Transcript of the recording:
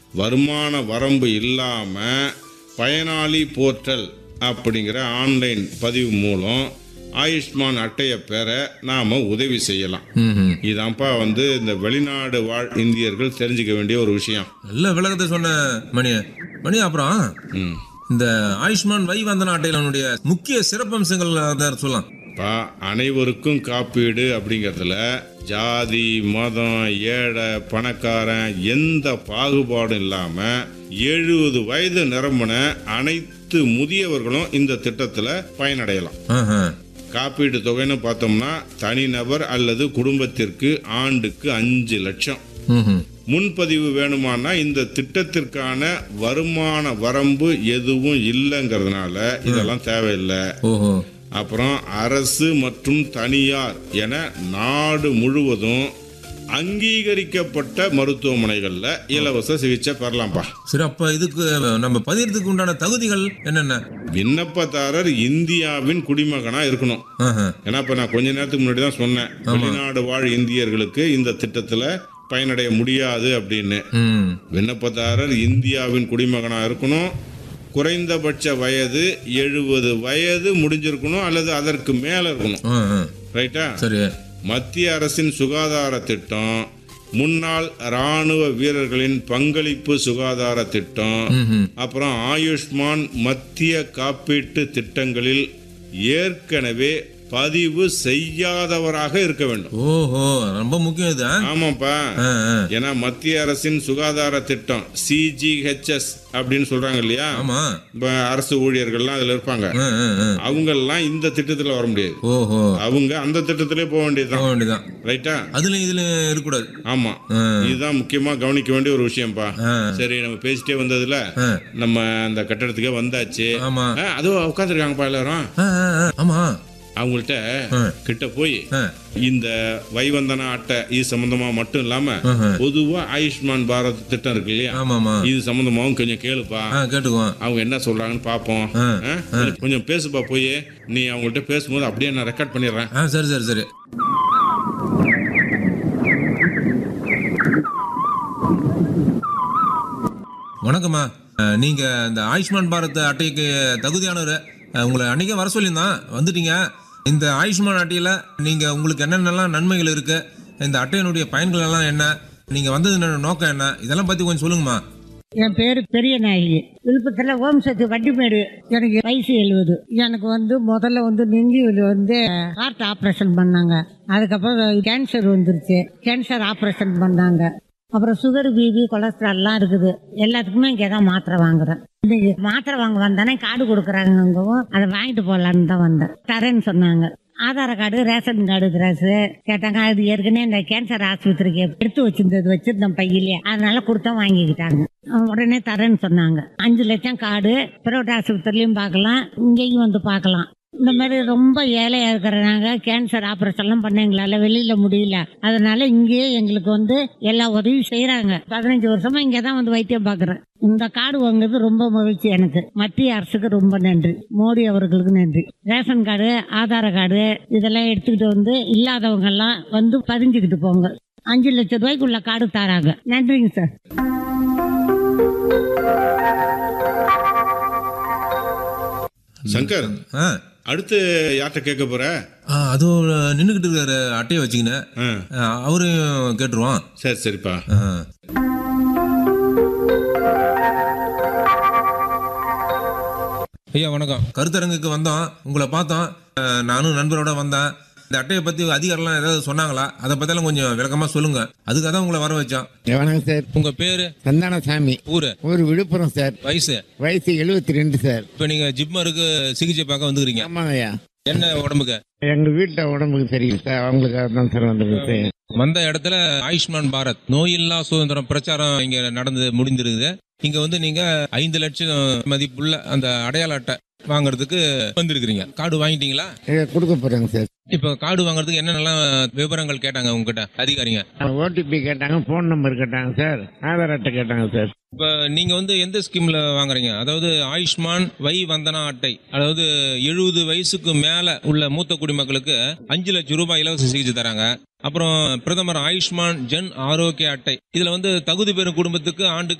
வருமான வரம்பு இல்லாமல் பயனாளி போர்ட்டல் அப்படிங்கிற ஆன்லைன் பதிவு மூலம் ஆயுஷ்மான் அட்டையை பெற நாம் உதவி செய்யலாம் ம்ஹும். இதான்ப்பா வந்து இந்த வெளிநாடு வாழ் இந்தியர்கள் தெரிஞ்சுக்க வேண்டிய ஒரு விஷயம் நல்ல விளக்கத்தை சொன்ன மணி மணி அப்புறம் ம் இந்த ஆயுஷ்மான் வை வந்தன அட்டையினுடைய முக்கிய சிறப்பம்சங்கள் அதை சொல்லலாம் பா அனைவருக்கும் காப்பீடு அப்படிங்கிறதுல ஜாதி மதம் ஏழை பணக்காரன் எந்த பாகுபாடும் இல்லாமல் எழுபது வயது நிரம்பின அனைத்து முதியவர்களும் இந்த திட்டத்தில் பயனடையலாம் ஆஹா. காப்பீடு தொகைன்னு பார்த்தோம்னா தனிநபர் அல்லது குடும்பத்திற்கு ஆண்டுக்கு அஞ்சு லட்சம் ம்ஹும். முன்பதிவு வேணுமானா இந்த திட்டத்திற்கான வருமான வரம்பு எதுவும் இல்லைங்கிறதுனால இதெல்லாம் தேவையில்லை ஓஹோ அப்புறம் அரசு மற்றும் தனியார் என நாடு முழுவதும் அங்கீகரிக்கப்பட்ட மருத்துவமனைகள்ல இலவச சிகிச்சை பெறலாம்ப்பா சரி அப்ப இதுக்கு நம்ம பதியறதுக்கு உண்டான தகுதிகள் என்னென்ன விண்ணப்பதாரர் இந்தியாவின் குடிமகனா இருக்கணும் ஆஹா. ஏன்னா இப்ப நான் கொஞ்ச நேரத்துக்கு முன்னாடி தான் சொன்னேன் வெளிநாடு வாழ் இந்தியர்களுக்கு இந்த திட்டத்துல பயனடைய முடியாது அப்படின்னு ம். விண்ணப்பதாரர் இந்தியாவின் குடிமகனா இருக்கணும் குறைந்தபட்ச வயது எழுபது வயது முடிஞ்சிருக்கணும் அல்லது அதற்கு மேல இருக்கணும் ஆ, ஆ. ரைட்டா சரி மத்திய அரசின் சுகாதார திட்டம் முன்னாள் ராணுவ வீரர்களின் பங்களிப்பு சுகாதார திட்டம் ம்ஹும். அப்புறம் ஆயுஷ்மான் மத்திய காப்பீட்டு திட்டங்களில் ஏற்கனவே பதிவு செய்யாதவராக இருக்க வேண்டும் ஓஹோ ரொம்ப முக்கியம் இது ஆ? ஆமாப்பா ஆ, ஆ. ஏன்னா மத்திய அரசின் சுகாதார திட்டம் சிஜிஹெச்எஸ் அப்படின்னு சொல்றாங்க இல்லையா ஆமா இப்ப அரசு ஊழியர்கள்லாம் அதுல இருப்பாங்க ஆ, ஆ, ஆ. அவங்கெல்லாம் இந்த திட்டத்துல வர முடியாது ஓஹோ அவங்க அந்த திட்டத்திலே போக வேண்டியதுதான் போக வேண்டியதான் ரைட்டா அதுல இதுல இருக்கக்கூடாது ஆமா ஆ. இதுதான் முக்கியமா கவனிக்க வேண்டிய ஒரு விஷயம்ப்பா ஆ. சரி நம்ம பேசிட்டே வந்ததுல ஆ. நம்ம அந்த கட்டடத்துக்கே வந்தாச்சு ஆமா ஆ, அதுவும் உட்காந்துருக்காங்கப்பா எல்லாரும் ஆ, ஆ, ஆ. ஆமா அவங்கள்ட்ட ஆ. கிட்ட போய் ஆ. இந்த வைவந்தன அட்டை இது சம்பந்தமா மட்டும் இல்லாம ஆஹா. பொதுவா ஆயுஷ்மான் பாரத் திட்டம் இருக்கு இல்லையா ஆமாமா இது சம்பந்தமாவும் கொஞ்சம் கேளுப்பா ஆ கேட்டுக்குவோம் அவங்க என்ன சொல்றாங்கன்னு பாப்போம் ஆ. ஆ? கொஞ்சம் கொஞ்சம் பேசுப்பா போய் நீ அவங்கள்ட்ட பேசும்போது அப்படியே நான் ரெக்கார்ட் பண்ணிடுறேன் ஆ சரி சரி சரி வணக்கம்மா அஹ், நீங்க இந்த ஆயுஷ்மான் பாரத் அட்டைக்கு தகுதியானவர் அஹ், உங்களை அன்னைக்கே வர சொல்லியிருந்தான் வந்துட்டீங்க இந்த ஆயுஷ்மான் அட்டையில நீங்க உங்களுக்கு என்னென்னலாம் நன்மைகள் இருக்கு இந்த அட்டையினுடைய பயன்கள் எல்லாம் என்ன நீங்க வந்தது நோக்கம் என்ன இதெல்லாம் பத்தி கொஞ்சம் சொல்லுங்கம்மா என் பேரு பெரிய நாயகி விழுப்புரத்துல ஓம் சக்தி வண்டிமேடு எனக்கு வயசு எழுபது எனக்கு வந்து முதல்ல வந்து நெஞ்சு வலி வந்து ஹார்ட் ஆப்ரேஷன் பண்ணாங்க அதுக்கப்புறம் கேன்சர் வந்துருச்சு கேன்சர் ஆப்ரேஷன் பண்ணாங்க அப்புறம் சுகர் பிபி கொலஸ்ட்ரால்லாம் இருக்குது எல்லாத்துக்குமே இங்கே தான் மாத்திரை வாங்குறேன் இன்னைக்கு மாத்திரை வாங்க வந்தானே கார்டு கொடுக்குறாங்கவும் அதை வாங்கிட்டு போகலான்னு தான் வந்தேன் தரேன்னு சொன்னாங்க ஆதார் கார்டு ரேஷன் கார்டு திராசு கேட்டாங்க அது ஏற்கனவே இந்த கேன்சர் ஆஸ்பத்திரிக்கு எடுத்து வச்சிருந்தது வச்சிருந்தேன் பையிலே அதனால கொடுத்தா வாங்கிக்கிட்டாங்க உடனே தரேன்னு சொன்னாங்க அஞ்சு லட்சம் கார்டு பிரைவேட் ஆஸ்பத்திரிலையும் பார்க்கலாம் இங்கேயும் வந்து பார்க்கலாம் இந்த மாதிரி ரொம்ப ஏழையா இருக்கிறனாங்க கேன்சர் ஆப்ரேஷன்லாம் பண்ண எங்களால வெளியில முடியல அதனால இங்கேயே எங்களுக்கு வந்து எல்லா உதவியும் செய்யறாங்க பதினஞ்சு வருஷமா இங்கே தான் வந்து வைத்தியம் பார்க்குறேன் இந்த கார்டு வாங்குறது ரொம்ப மகிழ்ச்சி எனக்கு மத்திய அரசுக்கு ரொம்ப நன்றி மோடி அவர்களுக்கு நன்றி ரேஷன் கார்டு ஆதார கார்டு இதெல்லாம் எடுத்துக்கிட்டு வந்து இல்லாதவங்க எல்லாம் வந்து பதிஞ்சுக்கிட்டு போங்க அஞ்சு லட்சம் ரூபாய்க்குள்ள கார்டு தராங்க நன்றிங்க சார் சங்கர் ஆ அடுத்து யார்கிட்ட கேட்க போற ஆ, அதுவும் நின்றுக்கிட்டு இருக்கிற அட்டையை வச்சுக்கினேன் ஆ, அவரையும் கேட்டுருவான் சரி சரிப்பா ஆ. ஐயா வணக்கம் கருத்தரங்குக்கு வந்தோம் உங்களை பார்த்தோம் அஹ், நானும் நண்பரோட வந்தேன் இந்த அட்டையை பத்தி அதிகாரம்லாம் ஏதாவது சொன்னாங்களா அதை பத்தியெல்லாம் கொஞ்சம் விளக்கமா சொல்லுங்க அதுக்காக தான் உங்களை வர வச்சோம் வணக்கம் சார் உங்க பேரு சந்தானசாமி ஊரு ஊர் விழுப்புரம் சார் வயசு வயசு எழுபத்தி ரெண்டு சார் இப்ப நீங்க ஜிப்மருக்கு சிகிச்சை பார்க்க வந்துக்கிறீங்க ஆமாங்க ஐயா என்ன உடம்புக்கு எங்க வீட்டுல உடம்புக்கு சரியில்லை சார் அவங்களுக்காக தான் சார் வந்திருக்கு வந்த இடத்துல ஆயுஷ்மான் பாரத் நோயில்லா சுதந்திரம் பிரச்சாரம் இங்க நடந்து முடிந்திருக்குது இங்க வந்து நீங்க ஐந்து லட்சம் மதிப்புள்ள அந்த அடையாள அட்டை வாங்குறதுக்கு வந்திருக்கிறீங்க கார்டு வாங்கிட்டீங்களா இதை கொடுக்க போறாங்க சார் இப்ப கார்டு வாங்குறதுக்கு என்னென்னலாம் விவரங்கள் கேட்டாங்க உங்ககிட்ட அதிகாரிங்க ஓடிபி கேட்டாங்க ஃபோன் நம்பர் கேட்டாங்க சார் ஆதார் அட்டை கேட்டாங்க சார் இப்ப நீங்க வந்து எந்த ஸ்கீம்ல வாங்குறீங்க அதாவது ஆயுஷ்மான் வை வந்தனா அட்டை அதாவது எழுபது வயசுக்கு மேல உள்ள மூத்த குடிமக்களுக்கு அஞ்சு லட்சம் ரூபாய் இலவச சிகிச்சை தராங்க அப்புறம் பிரதமர் ஆயுஷ்மான் ஜன் ஆரோக்கிய அட்டை இதுல வந்து தகுதி பெறும் குடும்பத்துக்கு ஆண்டுக்கு